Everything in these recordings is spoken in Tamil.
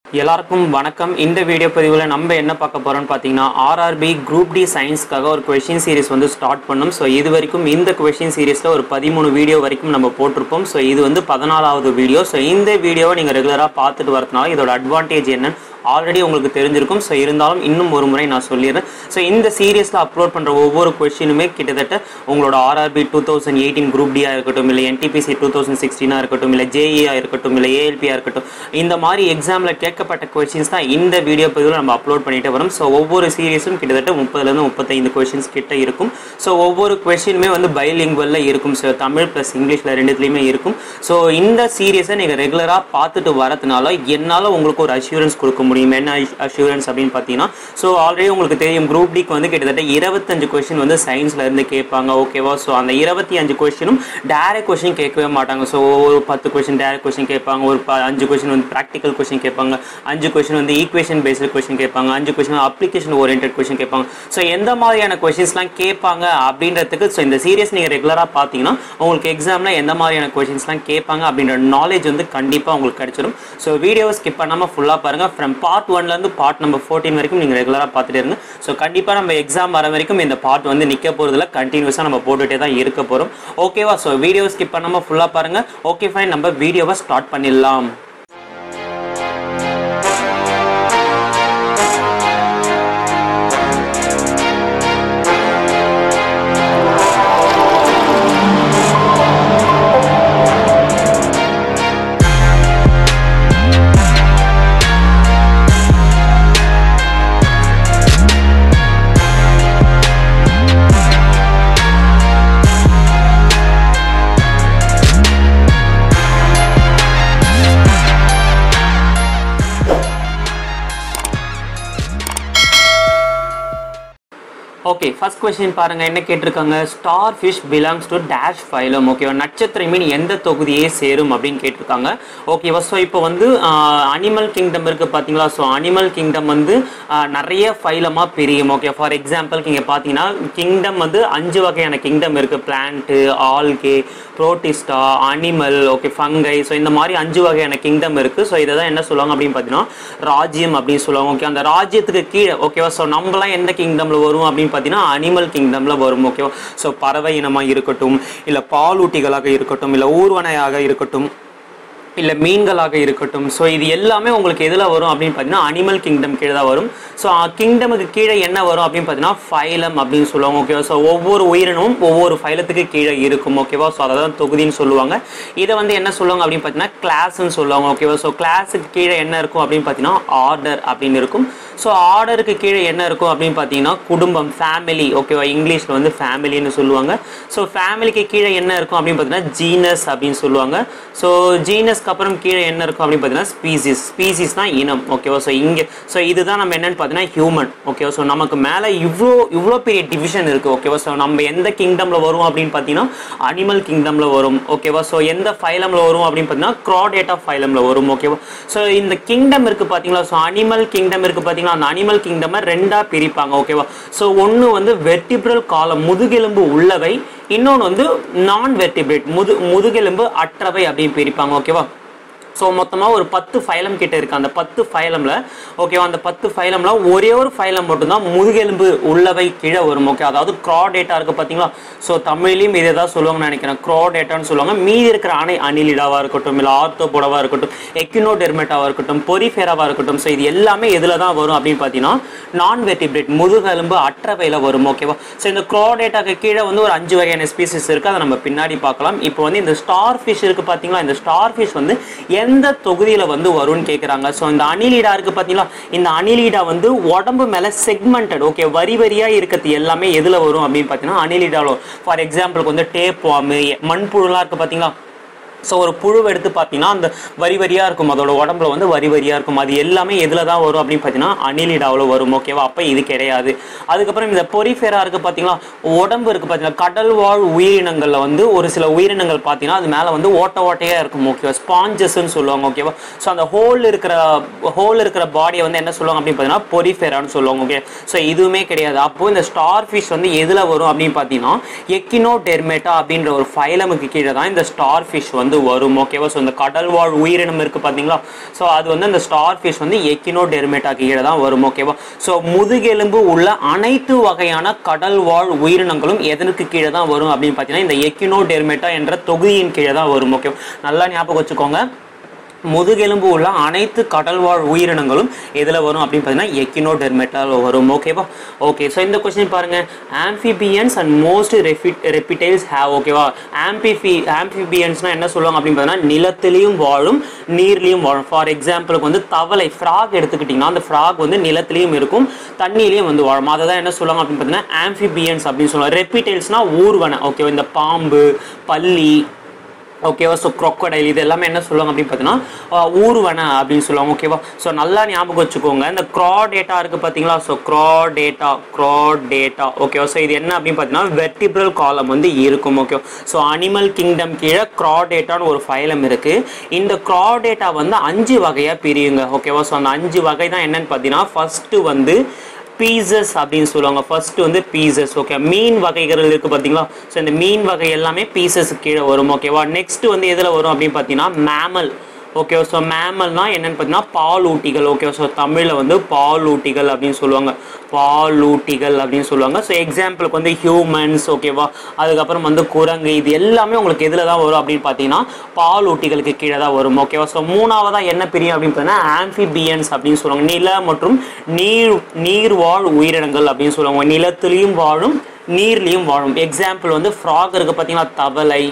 எல்லாருக்கும் வணக்கம் இந்த வீடியோ பதிவில் நம்ம என்ன பார்க்க போறோம்னு பார்த்தீங்கன்னா ஆர்ஆர்பி குரூப் டி சயின்ஸ்க்காக ஒரு கொஷின் சீரிஸ் வந்து ஸ்டார்ட் பண்ணோம் ஸோ இது வரைக்கும் இந்த கொஷின் சீரிஸில் ஒரு பதிமூணு வீடியோ வரைக்கும் நம்ம போட்டிருப்போம் ஸோ இது வந்து பதினாலாவது வீடியோ ஸோ இந்த வீடியோவை நீங்கள் ரெகுலராக பார்த்துட்டு வரதுனால இதோட அட்வான்டேஜ் என்னன்னு ஆல்ரெடி உங்களுக்கு தெரிஞ்சிருக்கும் ஸோ இருந்தாலும் இன்னும் ஒரு முறை நான் சொல்லிடுறேன் ஸோ இந்த சீரியஸில் அப்லோட் பண்ணுற ஒவ்வொரு கொஷினுமே கிட்டத்தட்ட உங்களோட RRB two thousand eighteen group டியாக இருக்கட்டும் இல்லை என்டிபிசி டூ தௌசண்ட் சிக்ஸ்டீனாக இருக்கட்டும் இல்லை ஜேஇஆ இருக்கட்டும் இல்லை ஏஎல்பியாக இருக்கட்டும் இந்த மாதிரி எக்ஸாமில் கேட்கப்பட்ட கொஷின்ஸ் தான் இந்த வீடியோ பதிவில் நம்ம அப்லோட் பண்ணிட்டு வரோம் ஸோ ஒவ்வொரு சீரியஸும் கிட்டத்தட்ட முப்பதுலேருந்து முப்பத்தைந்து கொஷின்ஸ் கிட்ட இருக்கும் ஸோ ஒவ்வொரு கொஷினுமே வந்து பைலிங்குவலில் இருக்கும் ஸோ தமிழ் ப்ளஸ் இங்கிலீஷில் ரெண்டுத்துலேயுமே இருக்கும் ஸோ இந்த சீரியஸை நீங்கள் ரெகுலராக பார்த்துட்டு வரதுனால என்னால் உங்களுக்கு ஒரு அஷூரன்ஸ் கொடுக்க முடியும் என்ன அஷூரன்ஸ் அப்படின்னு பார்த்தீங்கன்னா ஸோ ஆல்ரெடி உங்களுக்கு தெரியும் குரூப் டிக்கு வந்து கிட்டத்தட்ட இருபத்தஞ்சு கொஷின் வந்து சயின்ஸ்ல இருந்து கேட்பாங்க ஓகேவா ஸோ அந்த இருபத்தி அஞ்சு கொஷினும் டேரக்ட் கொஷின் கேட்கவே மாட்டாங்க ஸோ ஒரு பத்து கொஷின் டேரக்ட் கொஷின் கேட்பாங்க ஒரு ப- அஞ்சு கொஷின் வந்து ப்ராக்டிக்கல் கொஷின் கேட்பாங்க அஞ்சு கொஷின் வந்து ஈக்குவேஷன் பேஸ்டு கொஷின் கேட்பாங்க அஞ்சு கொஷின் அப்ளிகேஷன் ஓரியன்ட் கொஷின் கேட்பாங்க ஸோ எந்த மாதிரியான கொஷின்ஸ்லாம் கேட்பாங்க அப்படின்றதுக்கு ஸோ இந்த சீரியஸ் நீங்கள் ரெகுலராக பார்த்தீங்கன்னா உங்களுக்கு எக்ஸாமில் எந்த மாதிரியான கொஷின்ஸ்லாம் கேட்பாங்க அப்படின்ற நாலேஜ் வந்து கண்டிப்பாக உங்களுக்கு கிடைச்சிடும் ஸோ வீடியோவை ஸ்கிப் பண்ணாமல் ஃபுல்லாக பாருங்கள் ஃப்ரம் பார்ட் ஒன்லேருந்து பார்ட் நம்பர் ஃபோர்டீன் வரைக்கும் நீங்கள் ரெகுலராக பார்த்துட்டே இருங்க ஸோ கண்டிப்பாக நம்ம எக்ஸாம் வர வரைக்கும் இந்த பார்ட் வந்து நிற்க போகிறதுல கண்டினியூஸாக நம்ம போட்டுகிட்டே தான் இருக்க போகிறோம் ஓகேவா ஸோ வீடியோ ஸ்கிப் பண்ணாமல் ஃபுல்லாக பாருங்கள் ஓகே ஃபைன் நம்ம வீடியோவை ஸ்டார்ட் பண்ணிடலாம் ஓகே ஃபர்ஸ்ட் கொஸ்டின் பாருங்க என்ன கேட்டிருக்காங்க star fish belongs to dash phylum ஓகேவா நட்சத்திர மீன் எந்த தொகுதியே சேரும் அப்படின்னு கேட்டிருக்காங்க ஓகேவா ஸோ இப்போ வந்து அனிமல் கிங்டம் இருக்கு பார்த்தீங்களா ஸோ அனிமல் கிங்டம் வந்து ஆஹ், நிறைய ஃபைலமாக பிரியும் ஓகே ஃபார் எக்ஸாம்பிள் இங்கே பார்த்தீங்கன்னா கிங்டம் வந்து அஞ்சு வகையான கிங்டம் இருக்கு plant algae protista animal okay fungi so இந்த மாதிரி அஞ்சு வகையான கிங்டம் இருக்கு ஸோ இதை தான் என்ன சொல்லுவாங்க அப்படின்னு பார்த்தீங்கன்னா ராஜ்யம் அப்படின்னு சொல்லுவாங்க ஓகே அந்த ராஜ்யத்துக்கு கீழே ஓகேவா ஸோ நம்மலாம் எந்த கிங்டம்ல வரும் அப்படின்னு பார்த்தீங்கன்னா அனிமல் கிங்டம்ல வரும் ஓகேவா ஸோ பறவை இனமாக இருக்கட்டும் இல்லை பாலூட்டிகளாக இருக்கட்டும் இல்லை ஊர்வனையாக இருக்கட்டும் இல்லை மீன்களாக இருக்கட்டும் ஸோ இது எல்லாமே உங்களுக்கு எதில் வரும் அப்படின்னு பார்த்தீங்கன்னா அனிமல் கிங்டம் கீழே தான் வரும் ஸோ கிங்டமுக்கு கீழே என்ன வரும் அப்படின்னு பார்த்தீங்கன்னா ஃபைலம் அப்படின்னு சொல்லுவாங்க ஓகேவா ஸோ ஒவ்வொரு உயிரினமும் ஒவ்வொரு ஃபைலத்துக்கு கீழே இருக்கும் ஓகேவா ஸோ அதை தான் தொகுதின்னு சொல்லுவாங்க இதை வந்து என்ன சொல்லுவாங்க அப்படின்னு பார்த்தீங்கன்னா கிளாஸ்ன்னு சொல்லுவாங்க ஓகேவா ஸோ கிளாஸுக்கு கீழே என்ன இருக்கும் அப்படின்னு பார்த்தீங்கன்னா ஆர்டர் அப்படின்னு இருக்கும் ஸோ ஆர்டருக்கு கீழே என்ன இருக்கும் அப்படின்னு பார்த்தீங்கன்னா குடும்பம் ஃபேமிலி ஓகேவா இங்கிலீஷில் வந்து ஃபேமிலின்னு சொல்லுவாங்க ஸோ ஃபேமிலிக்கு கீழே என்ன இருக்கும் அப்படின்னு பார்த்தீங்கன்னா ஜீனஸ் அப்படின்னு சொல்லுவாங்க ஸோ ஜீனஸ்க்கு அப்புறம் கீழே என்ன இருக்கும் அப்படின்னு பார்த்தீங்கன்னா ஸ்பீசிஸ் ஸ்பீசிஸ்னா இனம் ஓகேவா ஸோ இங்கே ஸோ இதுதான் நம்ம என்னன்னு பார்த்தீங்கன்னா ஹியூமன் ஓகேவா ஸோ நமக்கு மேலே இவ்வளோ இவ்வளோ பெரிய டிவிஷன் இருக்குது ஓகேவா ஸோ நம்ம எந்த கிங்டமில் வரும் அப்படின்னு பார்த்தீங்கன்னா அனிமல் கிங்டமில் வரும் ஓகேவா ஸோ எந்த ஃபைலமில் வரும் அப்படின்னு பார்த்தீங்கன்னா க்ராடேட்டா ஃபைலமில் வரும் ஓகேவா ஸோ இந்த கிங்டம் இருக்குது பார்த்தீங்களா ஸோ அனிமல் கிங்டம் இருக்குது பார்த்தீங்களா அந்த அனிமல் கிங்டமை ரெண்டாக பிரிப்பாங்க ஓகேவா ஸோ ஒன்று வந்து வெர்டிப்ரல் காலம் முதுகெலும்பு உள்ளவை இன்னொன்று வந்து நான் வெர்டிபிரேட் முது முதுகெலும்பு அற்றவை அப்படின்னு பிரிப்பாங்க ஓகேவா ஸோ மொத்தமாக ஒரு பத்து ஃபைலம் கிட்ட இருக்கு அந்த பத்து ஃபைலமில் ஓகேவா அந்த பத்து ஃபைலமில் ஒரே ஒரு ஃபைலம் மட்டும்தான் முதுகெலும்பு உள்ளவை கீழே வரும் ஓகே அதாவது க்ரா டேட்டா இருக்குது பார்த்தீங்களா ஸோ தமிழ்லையும் இதே தான் சொல்லுவாங்கன்னு நினைக்கிறேன் க்ரா டேட்டான்னு சொல்லுவாங்க மீதி இருக்கிற அணை அணிலிடாவாக இருக்கட்டும் இல்லை ஆர்த்தோபோடாவாக இருக்கட்டும் எக்கினோடெர்மெட்டாவாக இருக்கட்டும் பொரிஃபேராவாக இருக்கட்டும் ஸோ இது எல்லாமே எதில் தான் வரும் அப்படின்னு பார்த்தீங்கன்னா நான் வெர்டிபிரேட் முதுகெலும்பு அற்றவையில் வரும் ஓகேவா ஸோ இந்த க்ரா டேட்டாக்கு கீழே வந்து ஒரு அஞ்சு வகையான ஸ்பீசிஸ் இருக்குது அதை நம்ம பின்னாடி பார்க்கலாம் இப்போ வந்து இந்த ஸ்டார் ஃபிஷ் இருக்குது பார்த்தீங்களா இந்த ஸ்டார் ஃபிஷ் வந்து எந்த தொகுதியில் வந்து வரும்னு கேட்குறாங்க ஸோ இந்த அணிலீடா இருக்குது பார்த்தீங்களா இந்த அணிலீடா வந்து உடம்பு மேலே செக்மெண்டட் ஓகே வரி வரியாக இருக்கிறது எல்லாமே எதில் வரும் அப்படின்னு பார்த்தீங்கன்னா அணிலீடாவில் ஃபார் எக்ஸாம்பிளுக்கு வந்து டேப் வாமு மண்புழுலாம் இருக்குது பார்த்தீங்களா ஸோ ஒரு புழுவை எடுத்து பார்த்தீங்கன்னா அந்த வரி வரியாக இருக்கும் அதோட உடம்புல வந்து வரி வரியாக இருக்கும் அது எல்லாமே எதில் தான் வரும் அப்படின்னு பார்த்தீங்கன்னா அணிலிடாவில் வரும் ஓகேவா அப்போ இது கிடையாது அதுக்கப்புறம் இந்த பொரிஃபேரா இருக்குது பார்த்தீங்களா உடம்பு இருக்குது பார்த்தீங்கன்னா கடல் வாழ் உயிரினங்களில் வந்து ஒரு சில உயிரினங்கள் பார்த்தீங்கன்னா அது மேலே வந்து ஓட்ட ஓட்டையாக இருக்கும் ஓகேவா ஸ்பாஞ்சஸ்ன்னு சொல்லுவாங்க ஓகேவா ஸோ அந்த ஹோல் இருக்கிற ஹோல் இருக்கிற பாடியை வந்து என்ன சொல்லுவாங்க அப்படின்னு பார்த்தீங்கன்னா பொரிஃபேரான்னு சொல்லுவாங்க ஓகே ஸோ இதுவுமே கிடையாது அப்போ இந்த ஸ்டார் ஃபிஷ் வந்து எதில் வரும் அப்படின்னு பார்த்தீங்கன்னா எக்கினோ டெர்மேட்டா அப்படின்ற ஒரு ஃபைலமுக்கு கீழே தான் இந்த ஸ்டார் ஃபிஷ் வந்து வந்து வரும் ஓகேவா ஸோ இந்த கடல் வாழ் உயிரினம் இருக்குது பார்த்தீங்களா ஸோ அது வந்து அந்த ஸ்டார் ஃபிஷ் வந்து எக்கினோ டெர்மேட்டா கீழே தான் வரும் ஓகேவா ஸோ முதுகெலும்பு உள்ள அனைத்து வகையான கடல் வாழ் உயிரினங்களும் எதற்கு கீழே தான் வரும் அப்படின்னு பார்த்தீங்கன்னா இந்த எக்கினோ டெர்மேட்டா என்ற தொகுதியின் கீழே தான் வரும் ஓகே நல்லா ஞாபகம் வச்சுக்கோங்க முதுகெலும்பு உள்ள அனைத்து கடல்வாழ் உயிரினங்களும் எதில் வரும் அப்படின்னு பார்த்தீங்கன்னா எக்கினோ டெர்மெட்டால் வரும் ஓகேவா ஓகே ஸோ இந்த கொஸ்டின் பாருங்க amphibians and most reptiles reptiles have ஓகேவா ஆம்பிபி ஆம்பிபியன்ஸ்னால் என்ன சொல்லுவாங்க அப்படின்னு பார்த்தீங்கன்னா நிலத்திலையும் வாழும் நீர்லையும் வாழும் ஃபார் எக்ஸாம்பிளுக்கு வந்து தவளை ஃப்ராக் எடுத்துக்கிட்டிங்கன்னா அந்த ஃப்ராக் வந்து நிலத்திலையும் இருக்கும் தண்ணியிலையும் வந்து வாழும் அதை தான் என்ன சொல்லுவாங்க அப்படின்னு பார்த்தீங்கன்னா ஆம்பிபியன்ஸ் அப்படின்னு சொல்லுவாங்க ரெப்பிடைல்ஸ்னால் ஊர்வன ஓகேவா இந்த பாம்பு பல்லி ஓகேவா ஸோ crocodile இது எல்லாமே என்ன சொல்லுவாங்க அப்படின்னு பார்த்தீங்கன்னா ஆஹ் ஊர்வன அப்படின்னு சொல்லுவாங்க ஓகேவா ஸோ நல்லா ஞாபகம் வச்சுக்கோங்க இந்த க்ரா டேட்டா இருக்குது பார்த்தீங்களா ஸோ க்ரா டேட்டா க்ரா டேட்டா ஓகேவா ஸோ இது என்ன அப்படின்னு பார்த்தீங்கன்னா வெர்டிபிரல் காலம் வந்து இருக்கும் ஓகே ஸோ அனிமல் கிங்டம் கீழே க்ரா டேட்டான்னு ஒரு ஃபைலம் இருக்குது இந்த க்ரா டேட்டா வந்து அஞ்சு வகையாக பிரியுங்க ஓகேவா ஸோ அந்த அஞ்சு வகை தான் என்னன்னு பார்த்தீங்கன்னா ஃபஸ்ட்டு வந்து பீசஸ் அப்படின்னு சொல்லுவாங்க ஃபர்ஸ்ட் வந்து பீசஸ் ஓகே மீன் வகைகள் இருக்கு பார்த்தீங்களா ஸோ இந்த மீன் வகை எல்லாமே பீசஸ் கீழே வரும் ஓகேவா நெக்ஸ்ட் வந்து எதில் வரும் அப்படின்னு பார்த்தீங்கன்னா மேமல் ஓகே ஸோ மேமல்னா என்னன்னு பார்த்தீங்கன்னா பாலூட்டிகள் ஓகே ஸோ தமிழில் வந்து பாலூட்டிகள் அப்படின்னு சொல்லுவாங்க பாலூட்டிகள் அப்படின்னு சொல்லுவாங்க ஸோ எக்ஸாம்பிளுக்கு வந்து ஹியூமன்ஸ் ஓகேவா அதுக்கப்புறம் வந்து குரங்கு இது எல்லாமே உங்களுக்கு எதில் தான் வரும் அப்படின்னு பார்த்தீங்கன்னா பாலூட்டிகளுக்கு கீழே தான் வரும் ஓகேவா ஸோ மூணாவதாக என்ன பிரியும் அப்படின்னு பார்த்தீங்கன்னா ஆம்பிபியன்ஸ் அப்படின்னு சொல்லுவாங்க நில மற்றும் நீர் நீர்வாழ் உயிரினங்கள் அப்படின்னு சொல்லுவாங்க நிலத்திலையும் வாழும் நீர்லையும் வாழும் எக்ஸாம்பிள் வந்து ஃப்ராக் இருக்குது பார்த்தீங்கன்னா தவளை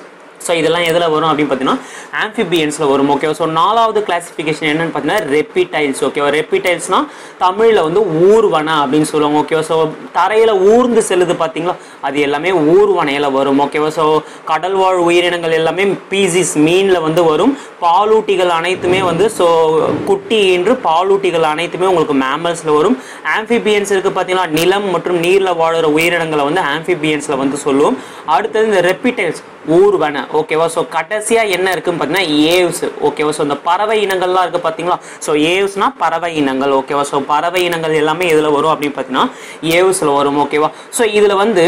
ஸோ இதெல்லாம் எதில் வரும் அப்படின்னு பார்த்தீங்கன்னா ஆம்பிபியன்ஸில் வரும் ஓகேவா ஸோ நாலாவது கிளாசிஃபிகேஷன் என்னன்னு பார்த்தீங்கன்னா ரெப்பிடைல்ஸ் ஓகேவா ரெப்பிடைல்ஸ்னா தமிழில் வந்து ஊர்வன அப்படின்னு சொல்லுவாங்க ஓகேவா ஸோ தரையில் ஊர்ந்து செல்லுது பார்த்தீங்களா அது எல்லாமே ஊர்வனையில் வரும் ஓகேவா ஸோ கடல் வாழ் உயிரினங்கள் எல்லாமே பீசிஸ் மீனில் வந்து வரும் பாலூட்டிகள் அனைத்துமே வந்து ஸோ குட்டி என்று பாலூட்டிகள் அனைத்துமே உங்களுக்கு மேமல்ஸில் வரும் ஆம்பிபியன்ஸ் இருக்குது பார்த்தீங்களா நிலம் மற்றும் நீரில் வாழுற உயிரினங்களை வந்து ஆம்பிபியன்ஸில் வந்து சொல்லுவோம் அடுத்தது இந்த ரெப்பிடைல்ஸ் ஊர்வன ஓகேவா ஸோ கடைசியாக என்ன இருக்குன்னு பார்த்தீங்கன்னா ஏவ்ஸ் ஓகேவா ஸோ இந்த பறவை இனங்கள்லாம் இருக்குது பார்த்தீங்களா ஸோ ஏவ்ஸ்னா பறவை இனங்கள் ஓகேவா ஸோ பறவை இனங்கள் எல்லாமே இதில் வரும் அப்படின்னு பார்த்தீங்கன்னா ஏவ்ஸில் வரும் ஓகேவா ஸோ இதில் வந்து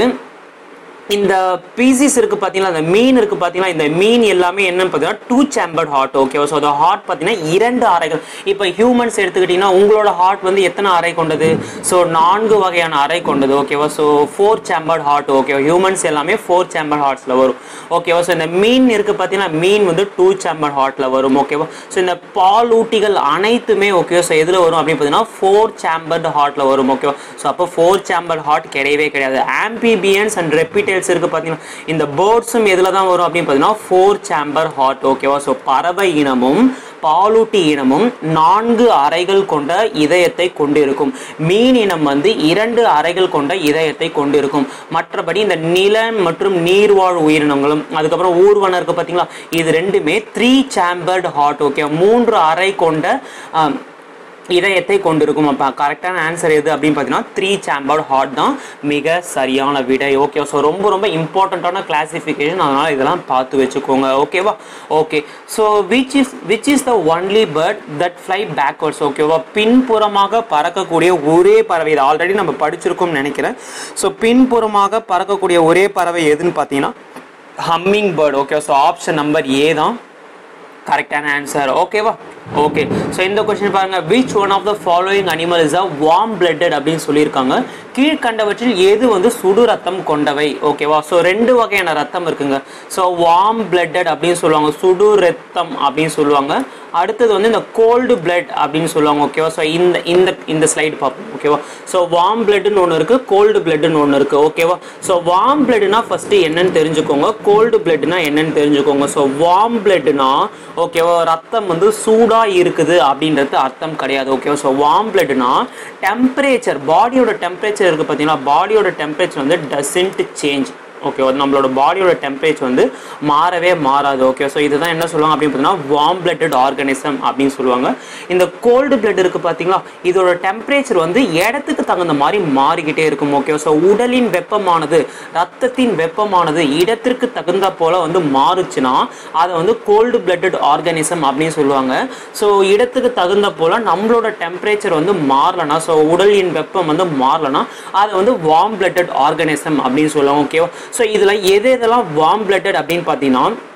இந்த பீசிஸ் இருக்குது பார்த்தீங்களா இந்த மீன் இருக்குது பார்த்தீங்களா இந்த மீன் எல்லாமே என்னன்னு பார்த்தீங்கன்னா டூ சேம்பர்ட் ஹார்ட் ஓகேவா ஸோ அந்த ஹார்ட் பார்த்தீங்கன்னா இரண்டு அறைகள் இப்போ ஹியூமன்ஸ் எடுத்துக்கிட்டிங்கன்னா உங்களோட ஹார்ட் வந்து எத்தனை அறை கொண்டது ஸோ நான்கு வகையான அறை கொண்டது ஓகேவா ஸோ ஃபோர் சேம்பர்ட் ஹார்ட் ஓகேவா ஹியூமன்ஸ் எல்லாமே ஃபோர் சேம்பர்ட் ஹார்ட்ஸில் வரும் ஓகேவா ஸோ இந்த மீன் இருக்குது பார்த்தீங்கன்னா மீன் வந்து டூ சேம்பர்ட் ஹார்ட்டில் வரும் ஓகேவா ஸோ இந்த பாலூட்டிகள் அனைத்துமே ஓகேவா ஸோ எதில் வரும் அப்படின்னு பார்த்தீங்கன்னா ஃபோர் சேம்பர்ட் ஹார்ட்டில் வரும் ஓகேவா ஸோ அப்போ ஃபோர் சேம்பர்ட் ஹார்ட் கிடையவே கிடையாது ஆம்பிபியன்ஸ் அண்ட் ரெப்பிடேல்ஸ் இருக்கு பார்த்தீங்கன்னா இந்த பேர்ட்ஸும் எதில் தான் வரும் அப்படின்னு பார்த்தீங்கன்னா ஃபோர் சேம்பர் ஹார்ட் ஓகேவா ஸோ பறவை இனமும் பாலூட்டி இனமும் நான்கு அறைகள் கொண்ட இதயத்தை கொண்டிருக்கும் மீன் இனம் வந்து இரண்டு அறைகள் கொண்ட இதயத்தை கொண்டிருக்கும் மற்றபடி இந்த நிலம் மற்றும் நீர்வாழ் உயிரினங்களும் அதுக்கப்புறம் ஊர்வனம் இருக்கு பார்த்தீங்களா இது ரெண்டுமே த்ரீ சேம்பர்டு ஹார்ட் ஓகே மூன்று அறை கொண்ட ஆம், இதயத்தை கொண்டிருக்கும் அப்போ கரெக்டான ஆன்சர் எது அப்படின்னு பார்த்தீங்கன்னா த்ரீ சேம்பர்ட் ஹார்ட் தான் மிக சரியான விடை ஓகே ஸோ ரொம்ப ரொம்ப இம்பார்ட்டண்ட்டான கிளாசிஃபிகேஷன் அதனால் இதெல்லாம் பார்த்து வச்சுக்கோங்க ஓகேவா okay so which is which is the only bird that fly backwards ஓகேவா பின்புறமாக பறக்கக்கூடிய ஒரே பறவை இது ஆல்ரெடி நம்ம படிச்சிருக்கோம்னு நினைக்கிறேன் ஸோ பின்புறமாக பறக்கக்கூடிய ஒரே பறவை எதுன்னு பார்த்தீங்கன்னா humming bird okay so option number A தான் கரெக்டான ஆன்சர் ஓகேவா ஓகே ஸோ இந்த கொஸ்டின் பாருங்க which one of the following animal is a warm blooded அப்படின்னு சொல்லியிருக்காங்க கீழ்கண்டவற்றில் எது வந்து சுடு ரத்தம் கொண்டவை ஓகேவா ஸோ ரெண்டு வகையான ரத்தம் இருக்குங்க ஸோ வார்ம் பிளட்டட் அப்படின்னு சொல்லுவாங்க சுடு ரத்தம் அப்படின்னு சொல்லுவாங்க அடுத்தது வந்து இந்த கோல்டு பிளட் அப்படின்னு சொல்லுவாங்க ஓகேவா ஸோ இந்த இந்த இந்த ஸ்லைடு பார்ப்போம் ஓகேவா ஸோ வார்ம் பிளட்னு ஒன்று இருக்குது கோல்டு பிளட்னு ஒன்று இருக்குது ஓகேவா ஸோ வார்ம் பிளட்னா ஃபஸ்ட்டு என்னன்னு தெரிஞ்சுக்கோங்க கோல்டு பிளட்னா என்னன்னு தெரிஞ்சுக்கோங்க ஸோ வார்ம் பிளட்னா ஓகேவா ரத்தம் வந்து சூடாக இருக்குது அப்படின்றது அர்த்தம் கிடையாது ஓகேவா ஸோ வார்ம் பிளட்னா டெம்பரேச்சர் பாடியோட டெம்பரேச்சர் இருக்குது பார்த்தீங்கன்னா பாடியோட டெம்பரேச்சர் வந்து டசன்ட் சேஞ்ச் ஓகே நம்மளோட பாடியோட டெம்பரேச்சர் வந்து மாறவே மாறாது ஓகே ஸோ இதுதான் என்ன சொல்லுவாங்க அப்படின்னு பார்த்தீங்கன்னா வார்ம் பிளட்டட் ஆர்கானிசம் அப்படின்னு சொல்லுவாங்க இந்த கோல்டு பிளட் இருக்கு பார்த்தீங்களா இதோட டெம்பரேச்சர் வந்து இடத்துக்கு தகுந்த மாதிரி மாறிக்கிட்டே இருக்கும் ஓகே ஸோ உடலின் வெப்பமானது ரத்தத்தின் வெப்பமானது இடத்திற்கு தகுந்த போல வந்து மாறுச்சுன்னா அதை வந்து கோல்டு பிளட்டட் ஆர்கானிசம் அப்படின்னு சொல்லுவாங்க ஸோ இடத்துக்கு தகுந்த போல நம்மளோட டெம்பரேச்சர் வந்து மாறலனா ஸோ உடலின் வெப்பம் வந்து மாறலனா அதை வந்து வார்ம் பிளட்டட் ஆர்கானிசம் அப்படின்னு சொல்லுவாங்க ஓகேவா ஸோ இதில் எது எதெல்லாம் வார்ம் பிளட்டட் அப்படின்னு பார்த்தீங்கன்னா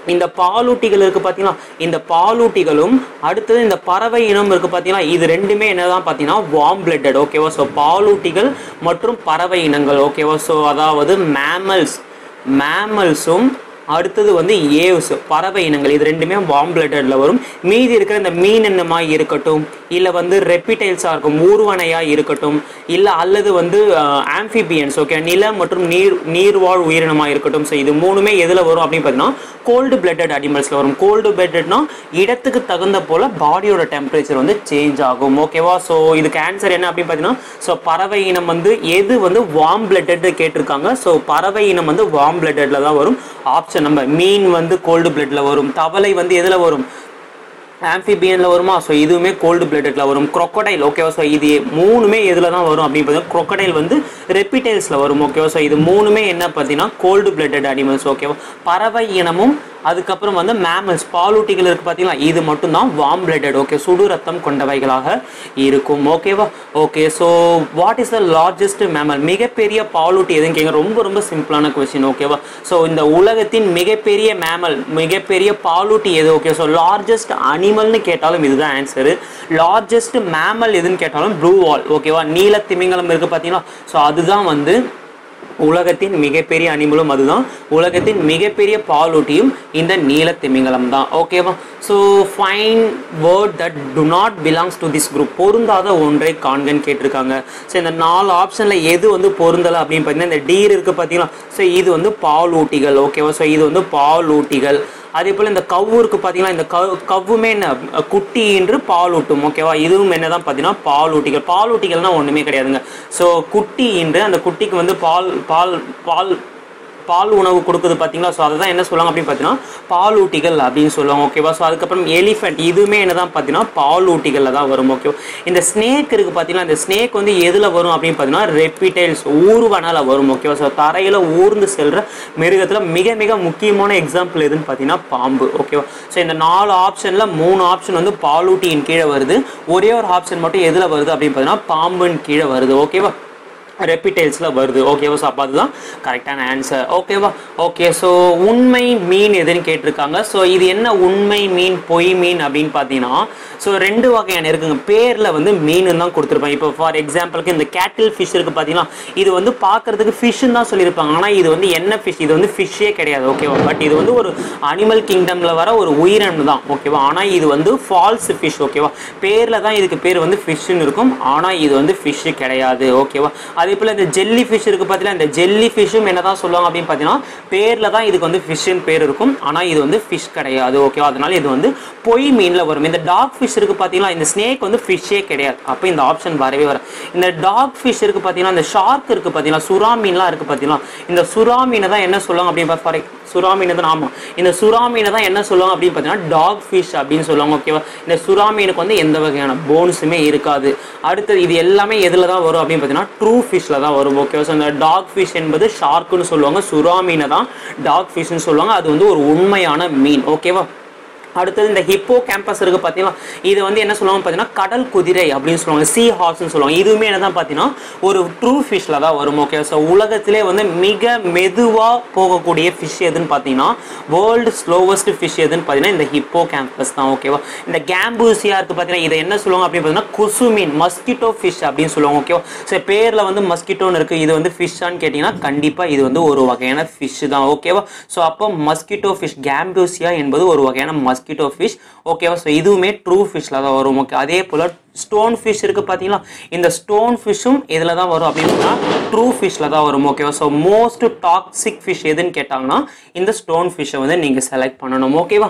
இந்த பாலூட்டிகள் இருக்கு பார்த்தீங்களா இந்த பாலூட்டிகளும் அடுத்தது இந்த பறவை இனம் இருக்கு பார்த்தீங்களா இது ரெண்டுமே என்னதான் பார்த்தீங்கன்னா வார்ம் பிளட்டட் ஓகேவா ஸோ பாலூட்டிகள் மற்றும் பறவை இனங்கள் ஓகேவா ஸோ அதாவது மேமல்ஸ் மேமல்ஸும் அடுத்தது வந்து ஏவ்ஸ் பறவை இனங்கள் இது ரெண்டுமே வார்ம் பிளட்டடில் வரும் மீதி இருக்கிற இந்த மீன் இனமாக இருக்கட்டும் இல்லை வந்து ரெப்பிடைல்ஸாக இருக்கும் ஊர்வனையாக இருக்கட்டும் இல்லை அல்லது வந்து ஆம்ஃபிபியன்ஸ் ஓகே நிலம் மற்றும் நீர் நீர்வாழ் உயிரினமாக இருக்கட்டும் ஸோ இது மூணுமே எதில் வரும் அப்படின்னு பார்த்தீங்கன்னா கோல்டு பிளட்டட் அனிமல்ஸில் வரும் கோல்டு பிளட்டட்னா இடத்துக்கு தகுந்த போல் பாடியோட டெம்பரேச்சர் வந்து சேஞ்ச் ஆகும் ஓகேவா ஸோ இதுக்கு ஆன்சர் என்ன அப்படின்னு பார்த்தீங்கன்னா ஸோ பறவை இனம் வந்து எது வந்து வார்ம் பிளட்டட் கேட்டிருக்காங்க ஸோ பறவை இனம் வந்து வார்ம் பிளட்டடில் தான் வரும் ஆப்ஷன் நம்பர் மீன் வந்து கோல்டு பிளட்டில் வரும் தவளை வந்து எதில் வரும் ஆம்ஃபிபியனில் வருமா ஸோ இதுவுமே கோல்டு பிளட்டடில் வரும் crocodile ஓகேவா ஸோ இது மூணுமே எதில் தான் வரும் அப்படின்னு பார்த்தீங்கன்னா crocodile வந்து ரெப்பிடைல்ஸில் வரும் ஓகேவா ஸோ இது மூணுமே என்ன பார்த்தீங்கன்னா கோல்டு பிளட்டட் அனிமல்ஸ் ஓகேவா பறவை இனமும் அதுக்கப்புறம் வந்து மேமல்ஸ் பாலூட்டிகள் இருக்கு பார்த்தீங்களா இது மட்டும்தான் வார்ம் பிளட்டட் ஓகே சுடு ரத்தம் கொண்டவைகளாக இருக்கும் ஓகேவா okay so what is the largest mammal மிகப்பெரிய பாலூட்டி எதுன்னு கேட்க ரொம்ப ரொம்ப சிம்பிளான கொஸ்டின் ஓகேவா ஸோ இந்த உலகத்தின் மிகப்பெரிய மேமல் மிகப்பெரிய பாலூட்டி எது ஓகே ஸோ லார்ஜஸ்ட் அனிமல்னு கேட்டாலும் இதுதான் ஆன்சரு லார்ஜஸ்ட் மேமல் எதுன்னு கேட்டாலும் ப்ளூ வால் ஓகேவா நீல திமிங்கலம் இருக்கு பார்த்தீங்களா ஸோ அதுதான் வந்து உலகத்தின் மிகப்பெரிய அனிமலும் அதுதான் உலகத்தின் மிகப்பெரிய பாலூட்டியும் இந்த நீல திமிங்கலம் தான் ஓகேவா so find word that do not belongs to this group பொருந்தாத ஒன்றை காண்கன்னு கேட்டிருக்காங்க ஸோ இந்த நாலு ஆப்ஷனில் எது வந்து பொருந்தலை அப்படின்னு பார்த்தீங்கன்னா இந்த டீர் இருக்குது பார்த்தீங்களா ஸோ இது வந்து பாலூட்டிகள் ஓகேவா ஸோ இது வந்து பாலூட்டிகள் அதே போல் இந்த கவ்வு இருக்கு பார்த்தீங்கன்னா இந்த கவ் கவ்வுமே என்ன குட்டி என்று பால் ஊட்டும் ஓகேவா இதுவும் என்னதான் பார்த்தீங்கன்னா பால் ஊட்டிகள் பால் ஊட்டிகள்னா ஒன்றுமே கிடையாதுங்க ஸோ குட்டி என்று அந்த குட்டிக்கு வந்து பால் பால் பால் பால் உணவு கொடுக்குது பார்த்தீங்களா ஸோ அதை தான் என்ன சொல்லுவாங்க அப்படின்னு பார்த்தீங்கன்னா பாலூட்டிகள் அப்படின்னு சொல்லுவாங்க ஓகேவா ஸோ அதுக்கப்புறம் எலிஃபென்ட் இதுவுமே என்ன தான் பார்த்தீங்கன்னா பாலூட்டிகளில் தான் வரும் ஓகேவா இந்த ஸ்னேக் இருக்குது பார்த்தீங்கன்னா இந்த ஸ்னேக் வந்து எதில் வரும் அப்படின்னு பார்த்தீங்கன்னா ரெப்பிடைல்ஸ் ஊர்வனால வரும் ஓகேவா ஸோ தரையில் ஊர்ந்து செல்கிற மிருகத்தில் மிக மிக முக்கியமான எக்ஸாம்பிள் எதுன்னு பார்த்தீங்கன்னா பாம்பு ஓகேவா ஸோ இந்த நாலு ஆப்ஷனில் மூணு ஆப்ஷன் வந்து பாலூட்டியின் கீழே வருது ஒரே ஒரு ஆப்ஷன் மட்டும் எதில் வருது அப்படின்னு பார்த்தீங்கன்னா பாம்புன்னு கீழே வருது ஓகேவா ரெப்பிடைல்ஸில் வருது ஓகேவா ஸோ அப்போ அதுதான் கரெக்டான ஆன்சர் ஓகேவா ஓகே ஸோ உண்மை மீன் எதுன்னு கேட்டிருக்காங்க ஸோ இது என்ன உண்மை மீன் பொய் மீன் அப்படின்னு பார்த்தீங்கன்னா ஸோ ரெண்டு வகையான இருக்குங்க பேரில் வந்து மீன் தான் கொடுத்துருப்பாங்க இப்போ ஃபார் எக்ஸாம்பிளுக்கு இந்த கேட்டில் ஃபிஷ் இருக்குது பார்த்தீங்கன்னா இது வந்து பார்க்கறதுக்கு ஃபிஷ்ஷுன்னு தான் சொல்லியிருப்பாங்க ஆனால் இது வந்து என்ன ஃபிஷ் இது வந்து ஃபிஷ்ஷே கிடையாது ஓகேவா பட் இது வந்து ஒரு அனிமல் கிங்டமில் வர ஒரு உயிரினம் தான் ஓகேவா ஆனால் இது வந்து ஃபால்ஸ் ஃபிஷ் ஓகேவா பேரில் தான் இதுக்கு பேர் வந்து ஃபிஷ்ஷுன்னு இருக்கும் ஆனால் இது வந்து ஃபிஷ்ஷு கிடையாது ஓகேவா அதே போல் இந்த ஜெல்லி ஃபிஷ் இருக்குது பார்த்தீங்கன்னா இந்த ஜெல்லி ஃபிஷ்ஷும் என்ன தான் சொல்லுவாங்க அப்படின்னு பார்த்தீங்கன்னா பேரில் தான் இதுக்கு வந்து ஃபிஷ்ஷுன்னு பேர் இருக்கும் ஆனால் இது வந்து ஃபிஷ் கிடையாது ஓகேவா அதனால இது வந்து பொய் மீனில் வரும் இந்த டாக் ஃபிஷ் இருக்குது பார்த்தீங்களா இந்த ஸ்னேக் வந்து ஃபிஷ்ஷே கிடையாது அப்போ இந்த ஆப்ஷன் வரவே வர இந்த டாக் ஃபிஷ் இருக்குது பார்த்தீங்கன்னா இந்த ஷார்க் இருக்குது பார்த்தீங்களா சுறா மீன்லாம் இருக்குது பார்த்தீங்களா இந்த சுறா மீனை தான் என்ன சொல்லுவாங்க அப்படின்னு ஃபார் சுறா மீனை தான் ஆமாம் இந்த சுறா மீனை தான் என்ன சொல்லுவாங்க அப்படின்னு பார்த்தீங்கன்னா டாக் ஃபிஷ் அப்படின்னு சொல்லுவாங்க ஓகேவா இந்த சுறா மீனுக்கு வந்து எந்த வகையான போன்ஸுமே இருக்காது அடுத்தது இது எல்லாமே எதில் தான் வரும் அப்படின்னு பார்த்தீங்கன்னா ட்ரூ ஃபிஷ்ல தான் வரும் ஓகேவா ஸோ இந்த டாக் ஃபிஷ் என்பது ஷார்க்குன்னு சொல்லுவாங்க சுறா மீனை தான் டாக் ஃபிஷ்னு சொல்லுவாங்க அது வந்து ஒரு உண்மையான மீன் ஓகேவா அடுத்தது இந்த ஹிப்போ கேம்பஸ் இருக்கு பார்த்தீங்கன்னா இது வந்து என்ன சொல்லுவாங்க பார்த்தீங்கன்னா கடல் குதிரை அப்படின்னு சொல்லுவாங்க சி ஹார்ஸ்னு சொல்லுவாங்க இதுவுமே என்ன தான் பார்த்தீங்கன்னா ஒரு ட்ரூ ஃபிஷ்ல தான் வரும் ஓகே ஸோ உலகத்திலே வந்து மிக மெதுவாக போகக்கூடிய ஃபிஷ் எதுன்னு பார்த்தீங்கன்னா வேர்ல்டு ஸ்லோவஸ்ட் ஃபிஷ் எதுன்னு பார்த்தீங்கன்னா இந்த ஹிப்போ கேம்பஸ் தான் ஓகேவா இந்த கேம்பூசியா இருக்கு பார்த்தீங்கன்னா இதை என்ன சொல்லுவாங்க அப்படின்னு பார்த்தீங்கன்னா குசுமீன் மஸ்கிட்டோ ஃபிஷ் அப்படின்னு சொல்லுவாங்க ஓகேவா ஸோ பேரில் வந்து மஸ்கிட்டோன்னு இருக்கு இது வந்து ஃபிஷ்ஷான்னு கேட்டிங்கன்னா கண்டிப்பாக இது வந்து ஒரு வகையான ஃபிஷ் தான் ஓகேவா ஸோ அப்போ மஸ்கிட்டோ ஃபிஷ் கேம்பூசியா என்பது ஒரு வகையான மஸ்கிட்டோ ஃபிஷ் ஓகேவா ஸோ இதுவுமே ட்ரூ ஃபிஷ்ல தான் வரும் ஓகே அதே போல் ஸ்டோன் ஃபிஷ் இருக்குது பார்த்தீங்களா இந்த ஸ்டோன் ஃபிஷ்ஷும் இதில் தான் வரும் அப்படின்னா ட்ரூ ஃபிஷ்ல தான் வரும் ஓகேவா ஸோ மோஸ்ட் டாக்ஸிக் ஃபிஷ் எதுன்னு கேட்டாங்கன்னா இந்த ஸ்டோன் ஃபிஷ்ஷை வந்து நீங்கள் செலக்ட் பண்ணணும் ஓகேவா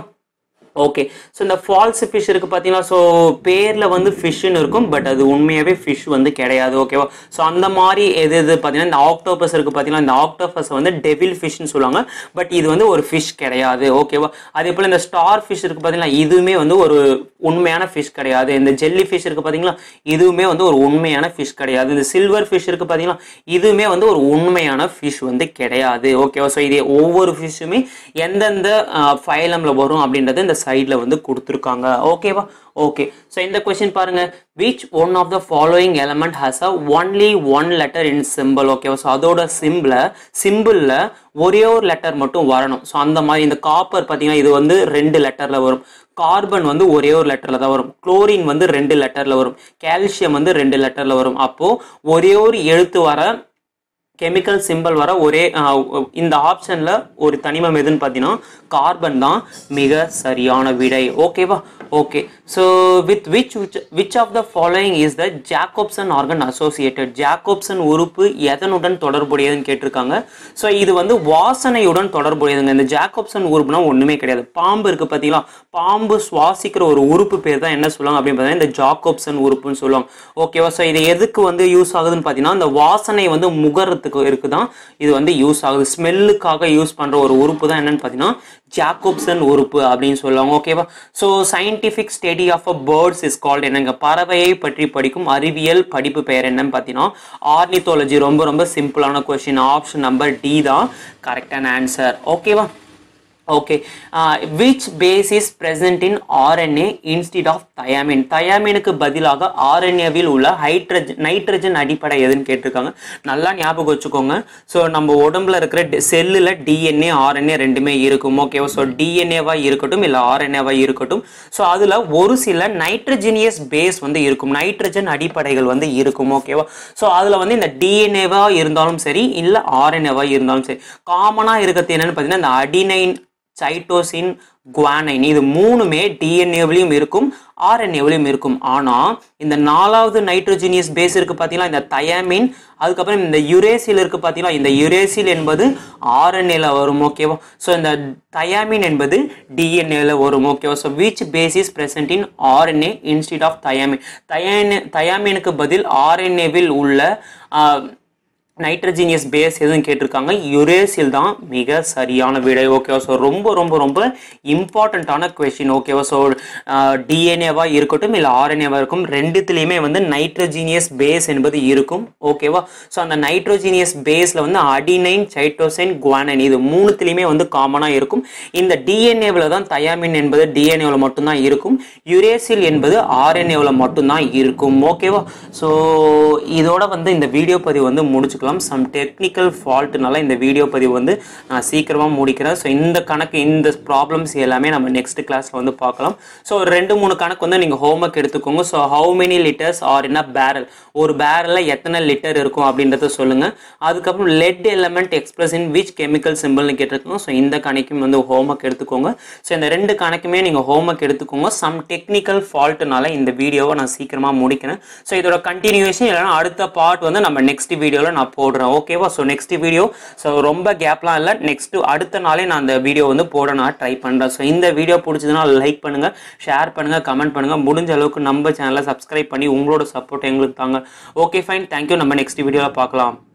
ஓகே ஸோ இந்த ஃபால்ஸ் ஃபிஷ் இருக்குது பார்த்தீங்களா ஸோ பேரில் வந்து ஃபிஷ்ஷுன்னு இருக்கும் பட் அது உண்மையாகவே ஃபிஷ் வந்து கிடையாது ஓகேவா ஸோ அந்த மாதிரி எது எது பார்த்தீங்கன்னா இந்த ஆக்டோபஸ் இருக்குது பார்த்தீங்கன்னா இந்த ஆக்டோபஸ் வந்து டெவில் ஃபிஷ்னு சொல்லுவாங்க பட் இது வந்து ஒரு ஃபிஷ் கிடையாது ஓகேவா அதே போல் இந்த ஸ்டார் ஃபிஷ் இருக்குது பார்த்தீங்களா இதுவுமே வந்து ஒரு உண்மையான ஃபிஷ் கிடையாது இந்த ஜெல்லி ஃபிஷ் இருக்குது பார்த்தீங்களா இதுவுமே வந்து ஒரு உண்மையான ஃபிஷ் கிடையாது இந்த சில்வர் ஃபிஷ் இருக்குது பார்த்தீங்களா இதுவுமே வந்து ஒரு உண்மையான ஃபிஷ் வந்து கிடையாது ஓகேவா ஸோ இது ஒவ்வொரு ஃபிஷ்ஷுமே எந்தெந்த ஃபைலமில் வரும் அப்படின்றது இந்த சைடில் வந்து கொடுத்துருக்காங்க ஓகேவா ஓகே ஸோ இந்த கொஸ்டின் பாருங்க which one of the following element has a only one letter in symbol ஓகேவா ஸோ அதோட சிம்பிள சிம்பிளில் ஒரே ஒரு லெட்டர் மட்டும் வரணும் ஸோ அந்த மாதிரி இந்த காப்பர் பார்த்தீங்கன்னா இது வந்து ரெண்டு லெட்டரில் வரும் கார்பன் வந்து ஒரே ஒரு லெட்டரில் தான் வரும் குளோரின் வந்து ரெண்டு லெட்டரில் வரும் கால்சியம் வந்து ரெண்டு லெட்டரில் வரும் அப்போது ஒரே ஒரு எழுத்து வர கெமிக்கல் சிம்பிள் வர ஒரே அஹ், இந்த ஆப்ஷனில் ஒரு தனிமம் எதுன்னு பார்த்தீங்கன்னா கார்பன் தான் மிக சரியான விடை ஓகேவா okay so with which which of the following is the Jacobson organ associated Jacobson உறுப்பு எதனுடன் தொடர்புடையதுன்னு கேட்டிருக்காங்க ஸோ இது வந்து வாசனையுடன் தொடர்புடையதுங்க இந்த ஜாக்கோப்சன் உறுப்புனா ஒன்றுமே கிடையாது பாம்பு இருக்குது பார்த்தீங்களா பாம்பு சுவாசிக்கிற ஒரு உறுப்பு பேர் தான் என்ன சொல்லுவாங்க அப்படின்னு பார்த்தீங்கன்னா இந்த ஜாக்கோப்சன் உறுப்புன்னு சொல்லுவாங்க ஓகேவா ஸோ இது எதுக்கு வந்து யூஸ் ஆகுதுன்னு பார்த்தீங்கன்னா இந்த வாசனை வந்து முகரத்துக்கு இருக்குதான் இது வந்து யூஸ் ஆகுது ஸ்மெல்லுக்காக யூஸ் பண்ணுற ஒரு உறுப்பு தான் என்னன்னு பார்த்தீங்கன்னா ஜாக்கோப்சன் உறுப்பு அப்படின்னு சொல்லுவாங்க ஓகேவா so scientific study of a birds is called என்னங்க பறவையை பற்றி படிக்கும் அறிவியல் படிப்பு பெயர் என்னன்னு பார்த்தீங்கன்னா ஆர்னித்தாலஜி ரொம்ப ரொம்ப சிம்பிளான கொஸ்டின் ஆப்ஷன் நம்பர் டி தான் கரெக்டான ஆன்சர் ஓகேவா okay which base is present in RNA instead of thymine தயாமினுக்கு பதிலாக ஆர்என்ஏவில் உள்ள ஹைட்ரஜன் நைட்ரஜன் அடிப்படை எதுன்னு கேட்டிருக்காங்க நல்லா ஞாபகம் வச்சுக்கோங்க ஸோ நம்ம உடம்புல இருக்கிற செல்லில் டிஎன்ஏ ஆர்என்ஏ ரெண்டுமே இருக்கும் ஓகேவா ஸோ டிஎன்ஏவா இருக்கட்டும் இல்லை ஆர்என்ஏவா இருக்கட்டும் ஸோ அதில் ஒரு சில நைட்ரஜினியஸ் பேஸ் வந்து இருக்கும் நைட்ரஜன் அடிப்படைகள் வந்து இருக்கும் ஓகேவா ஸோ அதில் வந்து இந்த டிஎன்ஏவா இருந்தாலும் சரி இல்லை ஆர்என்ஏவா இருந்தாலும் சரி காமனாக இருக்கிறது என்னன்னு பார்த்தீங்கன்னா இந்த அடினைன் சைட்டோசின் குவானைன் இது மூணுமே டிஎன்ஏவிலையும் இருக்கும் ஆர்என்ஏவிலையும் இருக்கும் ஆனால் இந்த நாலாவது நைட்ரோஜினியஸ் பேஸ் இருக்கு பார்த்தீங்களா இந்த தயாமின் அதுக்கப்புறம் இந்த யுரேசில் இருக்கு பார்த்தீங்களா இந்த யுரேசில் என்பது ஆர்என்ஏல வரும் ஓகேவா ஸோ இந்த தயாமின் என்பது டிஎன்ஏல வரும் ஓகேவா so which base is present in RNA instead of thymine தயானி தயாமினுக்கு பதில் ஆர்என்ஏவில் உள்ள ஆஹ், நைட்ரஜினியஸ் பேஸ் எதுவும் கேட்டிருக்காங்க யுரேசில் தான் மிக சரியான விடை ஓகேவா ஸோ ரொம்ப ரொம்ப ரொம்ப இம்பார்ட்டண்ட்டான கொஷின் ஓகேவா ஸோ டிஎன்ஏவா இருக்கட்டும் இல்லை ஆர்என்ஏவா இருக்கும் ரெண்டுத்துலேயுமே வந்து நைட்ரஜீனியஸ் பேஸ் என்பது இருக்கும் ஓகேவா ஸோ அந்த நைட்ரோஜீனியஸ் பேஸில் வந்து அடினைன் சைட்டோசைன் குவானைன் இது மூணுத்துலேயுமே வந்து காமனாக இருக்கும் இந்த டிஎன்ஏவில் தான் தயாமின் என்பது டிஎன்ஏவில் மட்டும்தான் இருக்கும் யுரேசில் என்பது ஆர்என்ஏவில் மட்டும்தான் இருக்கும் ஓகேவா ஸோ இதோட வந்து இந்த வீடியோ பதிவு வந்து முடிச்சுக்கலாம் சம் டெக்னிக்கல் ஃபால்ட்னால இந்த வீடியோ பதிவு வந்து நான் சீக்கிரமாக முடிக்கிறேன் ஸோ இந்த கணக்கு இந்த ப்ராப்ளம்ஸ் எல்லாமே நம்ம நெக்ஸ்ட் கிளாஸில் வந்து பார்க்கலாம் ஸோ ஒரு ரெண்டு மூணு கணக்கு வந்து நீங்கள் ஹோம்ஒர்க் எடுத்துக்கோங்க so how many litres are in a barrel ஒரு பேரலில் எத்தனை லிட்டர் இருக்கும் அப்படின்றத சொல்லுங்கள் அதுக்கப்புறம் lead element express in which chemical சிம்பிள்னு கேட்டிருக்கோம் ஸோ இந்த கணக்கும் வந்து ஹோம்ஒர்க் எடுத்துக்கோங்க ஸோ இந்த ரெண்டு கணக்குமே நீங்கள் ஹோம்ஒர்க் எடுத்துக்கோங்க சம் டெக்னிக்கல் ஃபால்ட்னால இந்த வீடியோவை நான் சீக்கிரமாக முடிக்கிறேன் ஸோ இதோட கண்டினியூஷன் இல்லைனா அடுத்த பார்ட் வந்து நம்ம நெக்ஸ்ட் வீடியோவில் நான் போடுறேன் ஓகேவா ஸோ நெக்ஸ்ட் வீடியோ ஸோ ரொம்ப கேப்லாம் இல்லை நெக்ஸ்ட் அடுத்த நாளே நான் அந்த வீடியோ வந்து போட நான் ட்ரை பண்ணுறேன் ஸோ இந்த வீடியோ பிடிச்சதுன்னா லைக் பண்ணுங்கள் ஷேர் பண்ணுங்கள் கமெண்ட் பண்ணுங்கள் முடிஞ்ச அளவுக்கு நம்ம சேனலை சப்ஸ்கிரைப் பண்ணி உங்களோட சப்போர்ட் எங்களுக்கு தாங்க ஓகே ஃபைன் தேங்க்யூ நம்ம நெக்ஸ்ட் வீடியோவில் பார்க்கலாம்